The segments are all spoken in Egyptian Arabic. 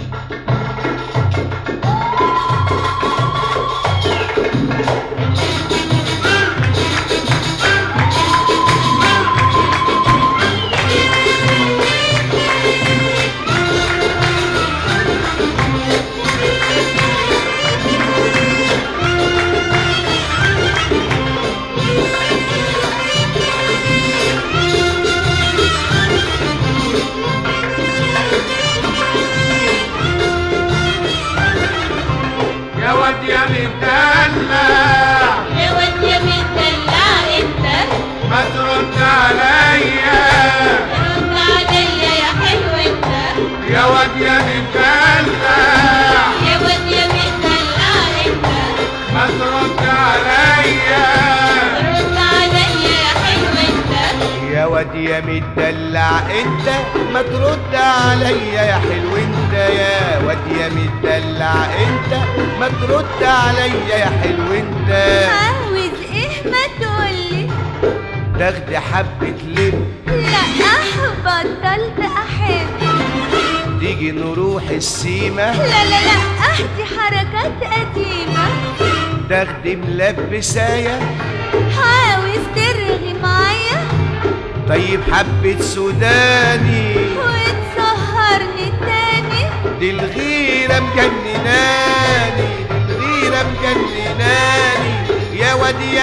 يا واد يا مدلع يا واد يا مدلع انت ما ترد عليا رد عليا يا حلو انت يا واد يا مدلع يا واد يا مدلع انت ما ترد عليا رد عليا يا حلو انت يا واد يا مدلع انت ما ترد عليا يا حلو انت يا واد يا مدلع انت ما ترد عليا يا حلو انت عاوز ايه ما تقولي تاخدي حبة لب لا بطلت احب تيجي نروح السيمة لا لا لا احدي حركات قديمة تاخدي ملبساية عاوز ترغي معايا طيب حبة سوداني وتسهرني تاني دي الغيرة مجنناني دي الغيرة مجنناني يا واد يا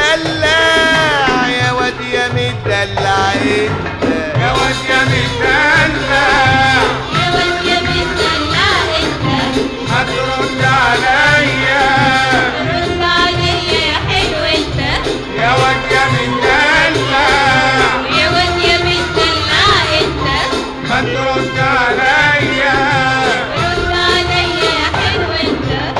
مدلع يا واد يا مدلع انت يا واد يا مدلع يا واد يا مدلع انت ما ترد عليا رد عليا يا حلو انت يا واد يا مدلع يا واد يا مدلع انت ما ترد عليا رد عليا يا حلو انت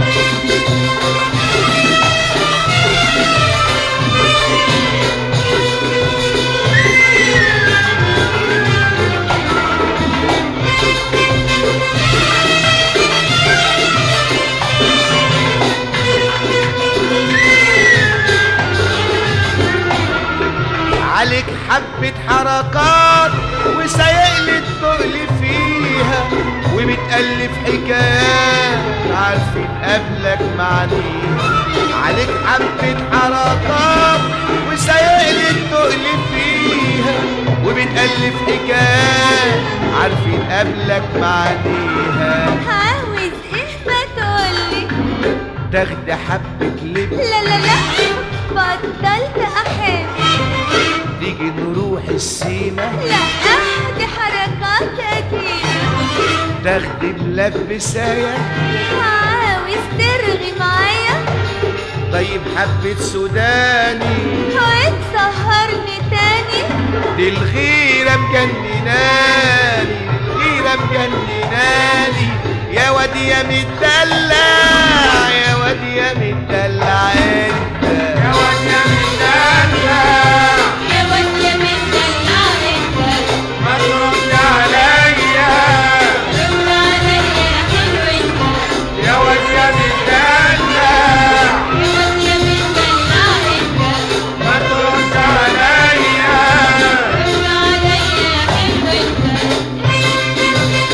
عليك حبة حركات وسايقلي التقل فيها وبتألف حكايات عارفين قبلك معنيها عليك حبة حركات وسايقلي التقل فيها وبتألف حكايات عارفين قبلك معنيها عاوز ايه ما تقولي تاخدي حبة لب لا لا لا بطلت احب تيجي نروح السيمة لا احدي حركات قديمة تاخدي ملبساية عاوز ترغي معايا طيب حبة سوداني وتسهرني تاني دي الغيرة مجنناني الغيرة مجنناني يا واد يا مدلع يا واد يا مدلع انت يا واد يا مدلع يا واد يا مدلع انت ما ترد عليا رد عليا يا حلو انت يا واد يا مدلع يا واد يا مدلع انت ما ترد عليا رد عليا يا حلو انت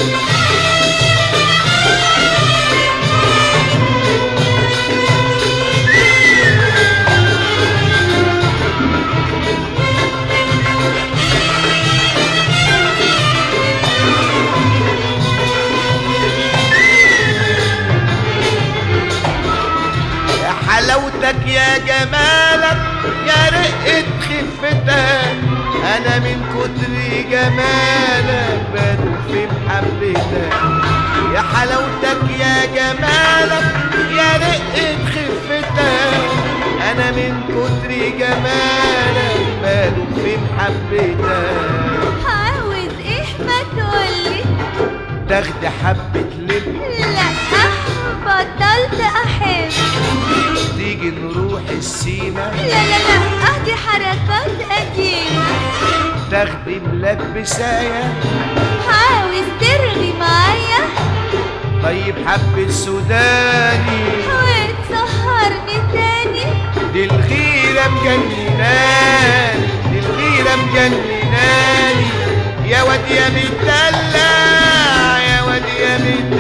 يا حلاوتك يا جمالك يا رقة خفتك انا من كتر جمالك بدوب في محبتك يا حلاوتك يا جمالك يا رقة خفتك انا من كتر جمالك بدوب في محبتك عاوز ايه ما تقولي تاخدي حبة لب لا بطلت احب تيجي نروح السيما لا لا لا اهدي حركات قديمة تاخدي ملبساية عاوز ترغي معايا طيب حبة سوداني وتسهرني تاني دي الغيرة مجنناني دي الغيرة مجنناني يا واد يا مدلع يا واد يا مدلع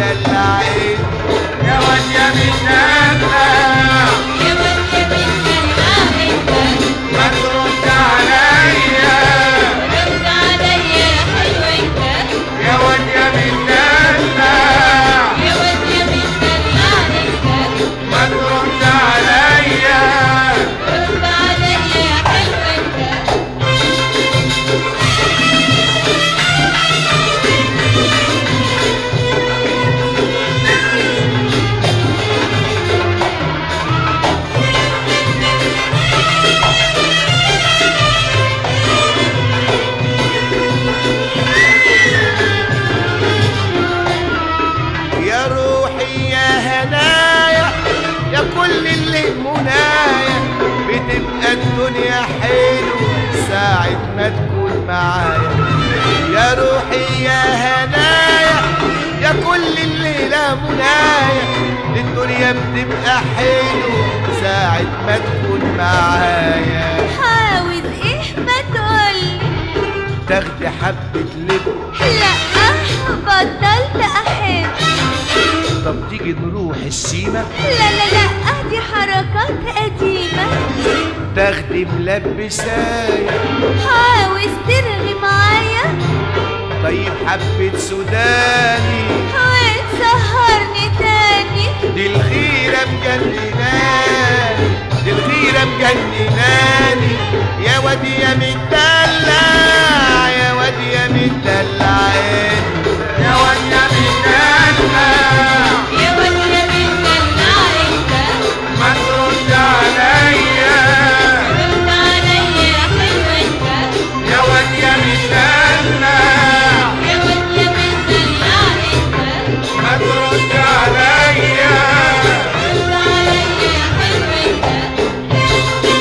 معايا يا روحي يا هنايا يا كل الليلة منايا الدنيا بتبقى حلو ساعة ما تكون معايا عاوز ايه ما تقولي تاخدي حبة لب لا بطلت احب طب تيجي نروح السيما لا لا لا دي حركات قديمة تاخدي ملبسايا عاوز ترغي معايا طيب حبة سوداني وتسهرني تاني دي الغيرة مجنناني دي الغيرة مجنناني يا واد يا مدلع يا واد يا مدلع انت يا واد يا مدلع يا ولد بتدلع انت ما ترد عليا رد عليا يا حلو انت يا واد يا مدلع يا ولد بتدلع انت ما ترد عليا رد عليا يا حلو انت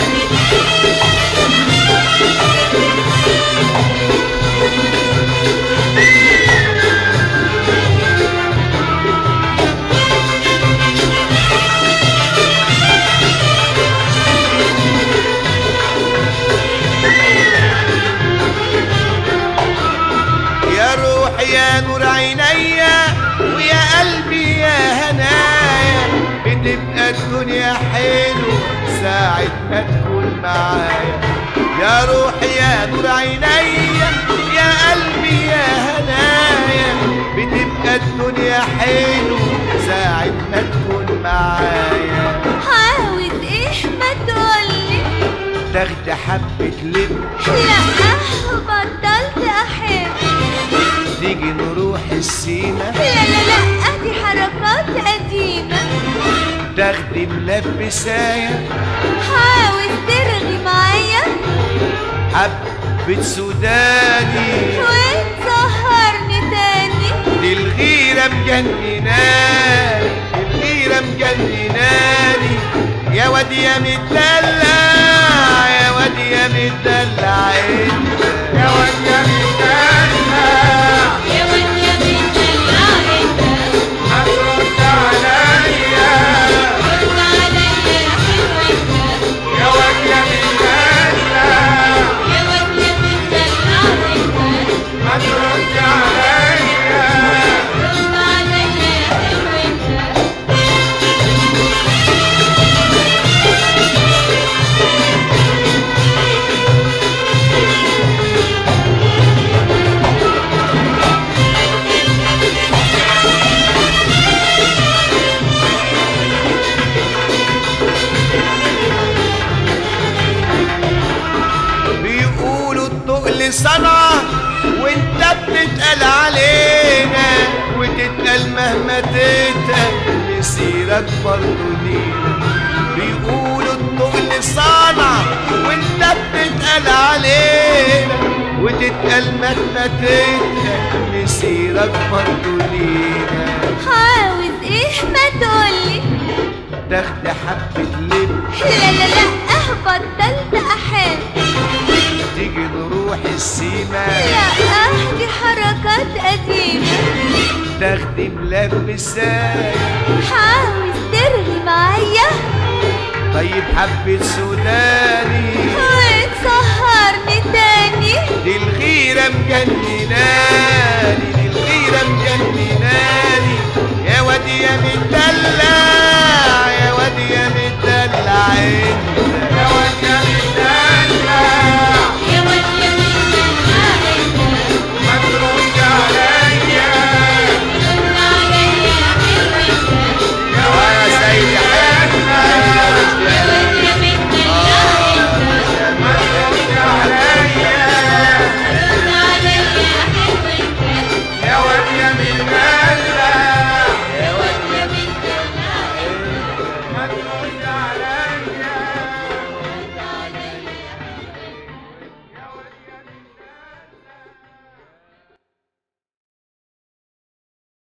يا روح يا نور عينيا ويا قلبي يا هنايا بتبقى الدنيا حلو ساعة ما تكون معايا يا روح يا نور عينيا يا قلبي يا هنايا بتبقى الدنيا حلو ساعة ما تكون معايا عاوز ايه ما تقولي تاخدي حبة لب لا بطلت احب تيجي نروح السيما لا لا لا دي حركات قديمة تاخدي ملبسايا عاوز ترغي معايا حبة سوداني وتسهرني تاني دي الغيرة مجنناني الغيرة مجنناني يا واد يا مدلع يا واد يا مدلع انت يا واد يا مدلع يا ولد يا بتدلع انت ما ترد عليا رد عليا يا حلو انت يا واد يا مدلع يا ولد يا بتدلع انت ما ترد عليا رد عليا يا حلو انت بيقولوا التقل صنعة وانت بتتقل علينا وتتقل مهما تتقل مسيرك برضه لينا بيقولوا التقل صنعة وانت بتتقل علينا وتتقل مهما تتقل مسيرك برضه لينا عاوز ايه ما تقولي تاخدي حبة لب لا لا لا بطلت احب تيجي نروح السيما لا دي حركات قديمة تاخدي ملبسايا عاوز ترغي معايا طيب حبة سوداني وتسهرني تاني دي الغيرة مجنناني دي الغيرة مجنناني